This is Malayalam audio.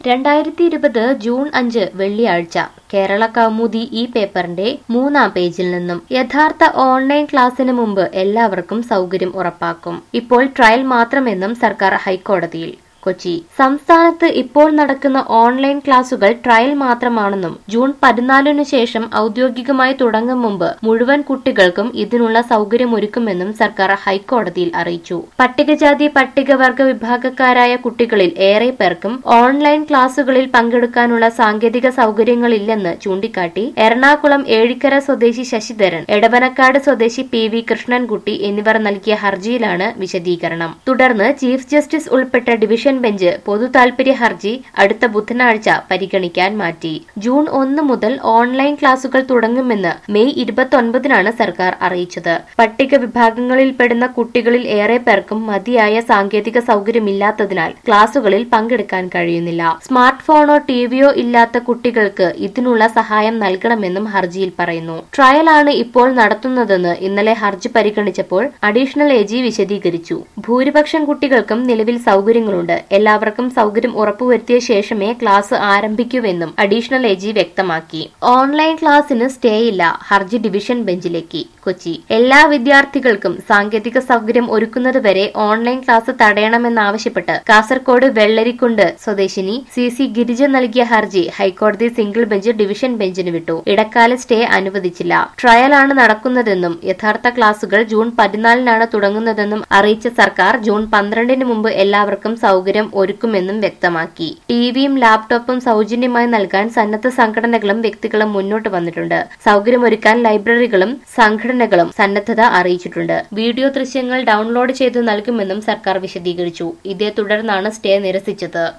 രണ്ടായിരത്തി ഇരുപത് ജൂൺ അഞ്ച് വെള്ളിയാഴ്ച കേരള കൗമുദി ഈ പേപ്പറിന്റെ മൂന്നാം പേജിൽ നിന്നും യഥാർത്ഥ ഓൺലൈൻ ക്ലാസ്സിന് മുമ്പ് എല്ലാവർക്കും സൗകര്യം ഉറപ്പാക്കും ഇപ്പോൾ ട്രയൽ മാത്രമെന്നും സർക്കാർ ഹൈക്കോടതിയിൽ കൊച്ചി സംസ്ഥാനത്ത് ഇപ്പോൾ നടക്കുന്ന ഓൺലൈൻ ക്ലാസുകൾ ട്രയൽ മാത്രമാണെന്നും ജൂൺ പതിനാലിനു ശേഷം ഔദ്യോഗികമായി തുടങ്ങും മുമ്പ് മുഴുവൻ കുട്ടികൾക്കും ഇതിനുള്ള സൗകര്യമൊരുക്കുമെന്നും സർക്കാർ ഹൈക്കോടതിയിൽ അറിയിച്ചു പട്ടികജാതി പട്ടികവർഗ വിഭാഗക്കാരായ കുട്ടികളിൽ ഏറെ പേർക്കും ഓൺലൈൻ ക്ലാസുകളിൽ പങ്കെടുക്കാനുള്ള സാങ്കേതിക സൗകര്യങ്ങളില്ലെന്ന് ചൂണ്ടിക്കാട്ടി എറണാകുളം ഏഴിക്കര സ്വദേശി ശശിധരൻ എടവനക്കാട് സ്വദേശി പി വി കൃഷ്ണൻകുട്ടി എന്നിവർ നൽകിയ ഹർജിയിലാണ് വിശദീകരണം തുടർന്ന് ചീഫ് ജസ്റ്റിസ് ഉൾപ്പെട്ട ഡിവിഷൻ ബെഞ്ച് പൊതു താൽപര്യ ഹർജി അടുത്ത ബുധനാഴ്ച പരിഗണിക്കാൻ മാറ്റി ജൂൺ ഒന്ന് മുതൽ ഓൺലൈൻ ക്ലാസുകൾ തുടങ്ങുമെന്ന് മെയ് ഇരുപത്തൊൻപതിനാണ് സർക്കാർ അറിയിച്ചത് പട്ടിക വിഭാഗങ്ങളിൽപ്പെടുന്ന കുട്ടികളിൽ ഏറെ പേർക്കും മതിയായ സാങ്കേതിക സൗകര്യമില്ലാത്തതിനാൽ ക്ലാസുകളിൽ പങ്കെടുക്കാൻ കഴിയുന്നില്ല സ്മാർട്ട് ഫോണോ ടിവിയോ ഇല്ലാത്ത കുട്ടികൾക്ക് ഇതിനുള്ള സഹായം നൽകണമെന്നും ഹർജിയിൽ പറയുന്നു ട്രയലാണ് ഇപ്പോൾ നടത്തുന്നതെന്ന് ഇന്നലെ ഹർജി പരിഗണിച്ചപ്പോൾ അഡീഷണൽ എ ജി വിശദീകരിച്ചു ഭൂരിപക്ഷം കുട്ടികൾക്കും നിലവിൽ സൗകര്യങ്ങളുണ്ട് എല്ലാവർക്കും സൗകര്യം ഉറപ്പുവരുത്തിയ ശേഷമേ ക്ലാസ് ആരംഭിക്കൂവെന്നും അഡീഷണൽ എ ജി വ്യക്തമാക്കി ഓൺലൈൻ ക്ലാസ്സിന് സ്റ്റേ ഇല്ല ഹർജി ഡിവിഷൻ ബെഞ്ചിലേക്ക് കൊച്ചി എല്ലാ വിദ്യാർത്ഥികൾക്കും സാങ്കേതിക സൗകര്യം ഒരുക്കുന്നതുവരെ ഓൺലൈൻ ക്ലാസ് തടയണമെന്നാവശ്യപ്പെട്ട് കാസർകോട് വെള്ളരിക്കുണ്ട് സ്വദേശിനി സി സി ഗിരിജ നൽകിയ ഹർജി ഹൈക്കോടതി സിംഗിൾ ബെഞ്ച് ഡിവിഷൻ ബെഞ്ചിന് വിട്ടു ഇടക്കാല സ്റ്റേ അനുവദിച്ചില്ല ട്രയലാണ് നടക്കുന്നതെന്നും യഥാർത്ഥ ക്ലാസുകൾ ജൂൺ പതിനാലിനാണ് തുടങ്ങുന്നതെന്നും അറിയിച്ച സർക്കാർ ജൂൺ പന്ത്രണ്ടിന് മുമ്പ് എല്ലാവർക്കും സൗകര്യം ഒരുക്കുമെന്നും വ്യക്തമാക്കി ടിവിയും ലാപ്ടോപ്പും സൗജന്യമായി നൽകാൻ സന്നദ്ധ സംഘടനകളും വ്യക്തികളും മുന്നോട്ട് വന്നിട്ടുണ്ട് സൗകര്യമൊരുക്കാൻ ലൈബ്രറികളും സംഘടനകളും സന്നദ്ധത അറിയിച്ചിട്ടുണ്ട് വീഡിയോ ദൃശ്യങ്ങൾ ഡൗൺലോഡ് ചെയ്ത് നൽകുമെന്നും സർക്കാർ വിശദീകരിച്ചു ഇതേ തുടർന്നാണ് സ്റ്റേ നിരസിച്ചത്